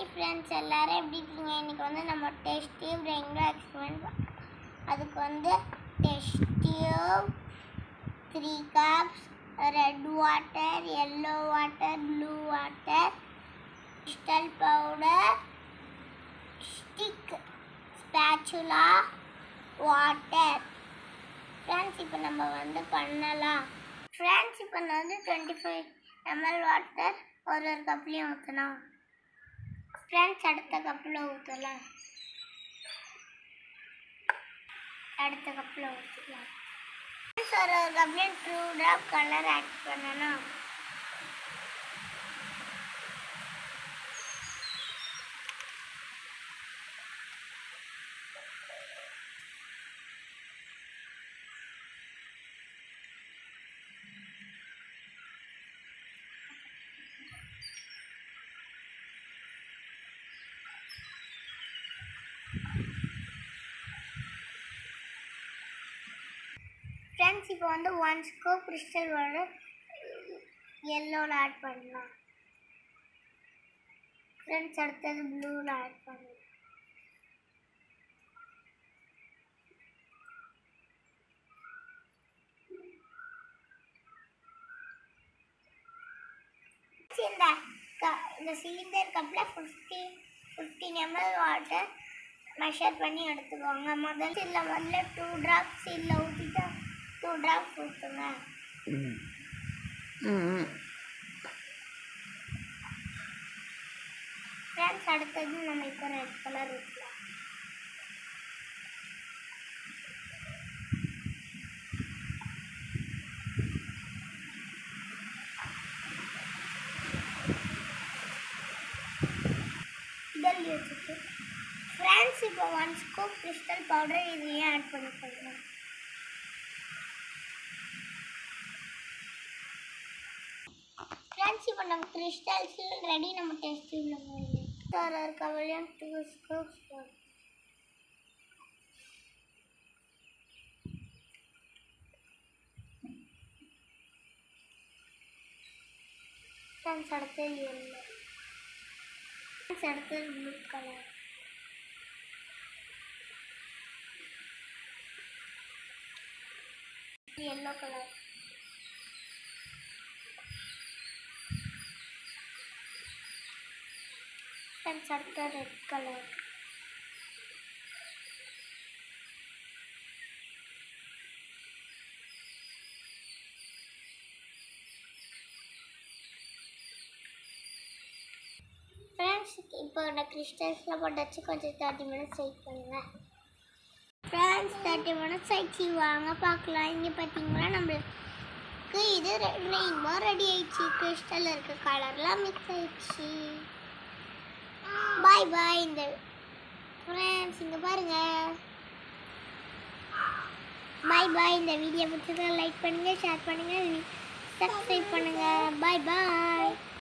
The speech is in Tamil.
ஃப்ரெண்ட்ஸ் எல்லாரும் எப்படி இருக்கீங்க இன்னைக்கு வந்து நம்ம டெஸ்ட் டியூப் ரெகுலர் எக்ஸ்பெரிமெண்ட் அதுக்கு வந்து test tube three cups red water yellow water blue water crystal powder stick spatula water friends இப்போ நம்ம வந்து பண்ணலாம் ஃப்ரெண்ட்ஸ் இப்போ நான் வந்து டுவெண்ட்டி ஃபைவ் எம்எல் வாட்டர் ஒரு ஒரு கப்லேயும் ஊற்றலாம் ஃப்ரெண்ட்ஸ் அடுத்த கப்பில் ஊற்றலாம் அடுத்த கப்பில் ஊற்றிக்கலாம் ஃப்ரெண்ட்ஸ் ஒரு ஒரு கப்லேயும் டூ ட்ராப் கலர் ஆட் பண்ணணும் ஃப்ரெண்ட்ஸ் இப்போ வந்து ஒன் ஸ்கோப் கிறிஸ்டல் வாட்டர் எல்லோவில் ஆட் பண்ணலாம் ஃப்ரெண்ட்ஸ் அடுத்தது ப்ளூவில் ஆட் பண்ணலாம் இந்த க- இந்த சிலிண்டர் கப்பில் fifty fifteen ML water measure பண்ணி எடுத்துக்கோங்க முதல்ல இதில் முதல்ல டூ ட்ராப்ஸ் இதில் ஊற்றிட்டு டூ ட்ராப்ஸ் ஊற்றுங்க ம் ம் ஃப்ரெண்ட்ஸ் அடுத்தது நம்ம இப்போ ரெட் கலர் ஊற்றலாம் இதழ் வச்சுட்டு ஃப்ரெண்ட்ஸ் இப்போ ஒன் ஸ்கூப் கிறிஸ்டல் பவுடர் இதையும் ஆட் பண்ணிக்கலாம் ஃப்ரெண்ட்ஸ் இப்போ நம்ம கிறிஸ்டல்ஸ் ரெடி நம்ம டெஸ்ட் டியூப்ல போயிடலாம் சார் ஒரு கவலையும் டூ ஸ்கூப்ஸ் போதும் ஃப்ரெண்ட்ஸ் அடுத்தது எல்லோ ஃப்ரெண்ட்ஸ் அடுத்தது blue colour yellow colour friends அடுத்த ரெட் கலர் ஃப்ரெண்ட்ஸ் இப்போ நான் கிறிஸ்டல்ஸில் போட்டு வச்சு கொஞ்சம் தேர்ட்டி மினிட்ஸ் வெயிட் பண்ணுங்க ஃப்ரெண்ட்ஸ் தேர்ட்டி மினிட்ஸ் ஆயிடுச்சு வாங்க பார்க்கலாம் இங்கே பார்த்தீங்கன்னா நம்மளுக்கு இது ரெயின்போ ரெடி ஆயிடுச்சு கிறிஸ்டல் இருக்க கலர்லாம் மிக்ஸ் ஆயிடுச்சு பாய் பாய் இந்த ஃப்ரெண்ட்ஸ் இங்கே பாருங்க பாய் பாய் இந்த வீடியோ பிடிச்சதை லைக் பண்ணுங்கள் ஷேர் பண்ணுங்கள் சப்ஸ்கிரைப் பண்ணுங்கள் பாய் பாய்